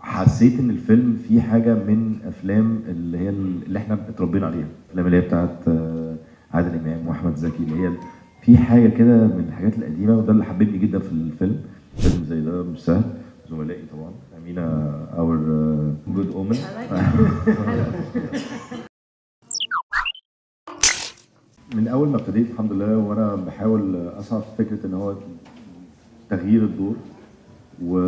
حسيت ان الفيلم فيه حاجه من افلام اللي هي اللي احنا اتربينا عليها الافلام اللي هي بتاعت آه، عادل امام واحمد زكي اللي هي في حاجه كده من الحاجات القديمه وده اللي حببني جدا في الفيلم فيلم زي ده مش سهل زملائي طبعا امينه اور جود اومن من اول ما ابتديت الحمد لله وانا بحاول اسعى في فكره ان هو تغيير الدور و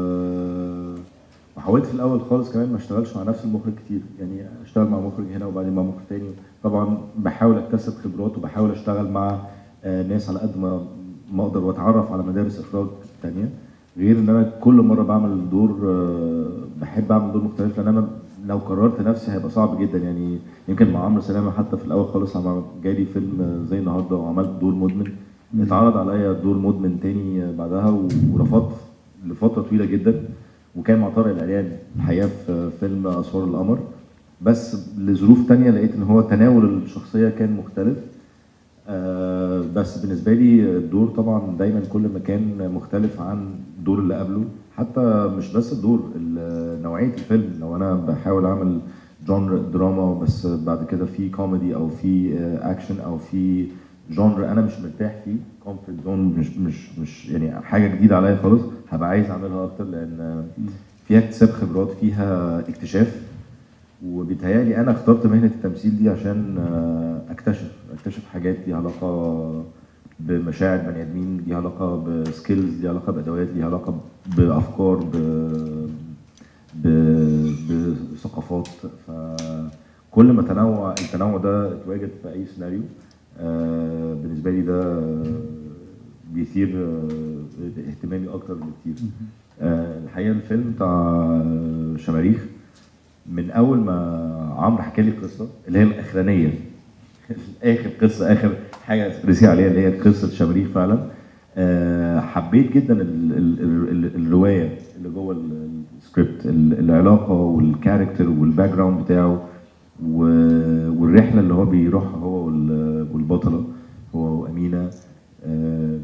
وحاولت في الاول خالص كمان ما اشتغلش مع نفس المخرج كتير يعني اشتغل مع مخرج هنا وبعدين مع مخرج تاني طبعا بحاول اكتسب خبرات وبحاول اشتغل مع آه، ناس على قد ما ما اقدر واتعرف على مدارس اخراج تانية غير ان انا كل مره بعمل دور آه، بحب اعمل دور مختلف لان انا لو قررت نفسي هيبقى صعب جدا يعني يمكن مع عمرو سلامه حتى في الاول خالص عم جالي فيلم آه، زي النهارده وعملت دور مدمن اتعرض عليا دور مدمن تاني آه، بعدها و- ورفضت لفتره طويله جدا وكان مع طارق العريان الحقيقه في فيلم اسوار القمر بس لظروف تانية لقيت ان هو تناول الشخصيه كان مختلف آه، بس بالنسبه لي الدور طبعا دايما كل ما كان مختلف عن الدور اللي قبله حتى مش بس الدور ال- نوعيه الفيلم لو انا بحاول اعمل جونر دراما بس بعد كده في كوميدي او في آه، اكشن او في جونر انا مش مرتاح فيه كومفورت زون مش مش مش يعني حاجه جديده عليا خالص هبقى عايز اعملها اكتر لان فيها اكتساب خبرات فيها اكتشاف وبيتهيألي انا اخترت مهنه التمثيل دي عشان آه، اكتشف اكتشف حاجات ليها علاقه بمشاعر بني ادمين ليها علاقه بسكيلز ليها علاقه بادوات ليها علاقه بافكار ب... ب... بثقافات فكل ما تنوع التنوع ده اتواجد في اي سيناريو آه، بالنسبه لي ده بيثير آه، اهتمامي اكتر بكتير آه، الحقيقه الفيلم بتاع شماريخ من اول ما عمرو حكى لي القصه اللي هي الاخرانيه اخر قصه اخر حاجه رسي عليها اللي هي قصه شماريخ فعلا آه، حبيت جدا ال ال ال الروايه اللي جوه ال- السكريبت ال- العلاقه والكاركتر والباك جراوند بتاعه و- والرحله اللي هو بيروحها هو وال- والبطله هو وامينه آه،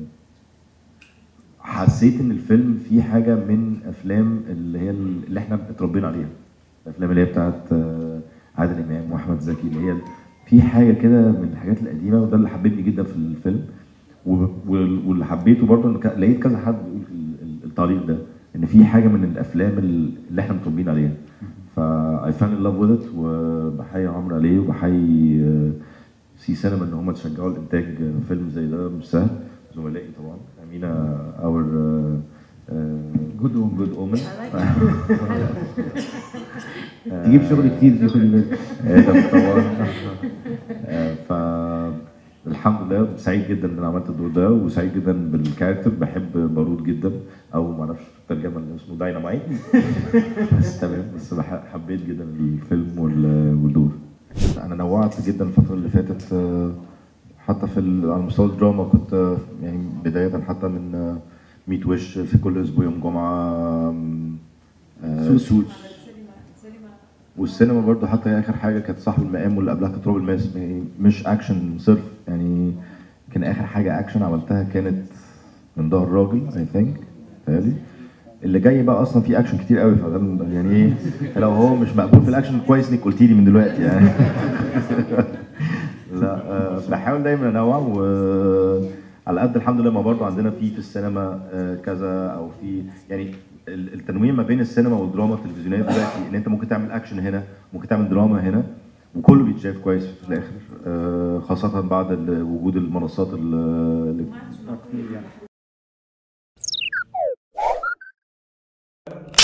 حسيت ان الفيلم فيه حاجه من افلام اللي هي اللي احنا اتربينا عليها الافلام اللي هي بتاعت آه، عادل امام واحمد زكي اللي هي في حاجه كده من الحاجات القديمه وده اللي حببني جدا في الفيلم و- وال- واللي حبيته برضه ان ك- لقيت كذا حد بيقول في ال- ال- التعليق ده ان في حاجه من الافلام اللي احنا متربيين عليها فا I fell in love with it وبحيي عمرو عليه وبحيي آه، سي سينما ان هم تشجعوا الانتاج آه، فيلم زي ده مش سهل زملائي طبعا امينه اور جود جود اومن تجيب شغل كتير دي خلي بالك ادم طبعا آه، ف الحمد لله سعيد جدا ان انا عملت الدور ده وسعيد جدا بالكاركتر بحب بارود جدا او ما اعرفش الترجمه اللي اسمه داينامايت بس تمام بس بح- حبيت جدا الفيلم وال- والدور انا نوعت جدا الفتره اللي فاتت آه، حتى في ال- على مستوى الدراما كنت آه، يعني بدايه حتى من آه، 100 وش في كل اسبوع يوم جمعه آم، آه، سوتس والسينما برضو حتى اخر حاجه كانت صاحب المقام واللي قبلها كانت تراب الماس يعني مش اكشن صرف يعني كان اخر حاجه اكشن عملتها كانت من ظهر راجل اي ثينك تهيألي اللي جاي بقى اصلا في اكشن كتير قوي فده يعني ايه لو هو مش مقبول في الاكشن كويس انك قلتي لي من دلوقتي يعني لا آه، بحاول دايما انوع و على قد الحمد لله ما برضو عندنا في في السينما آه، كذا او في يعني ال- التنويع ما بين السينما والدراما التلفزيونيه دلوقتي ان انت ممكن تعمل اكشن هنا ممكن تعمل دراما هنا وكله بيتشاف كويس في الاخر آه، خاصه بعد ال- وجود المنصات ال- اللي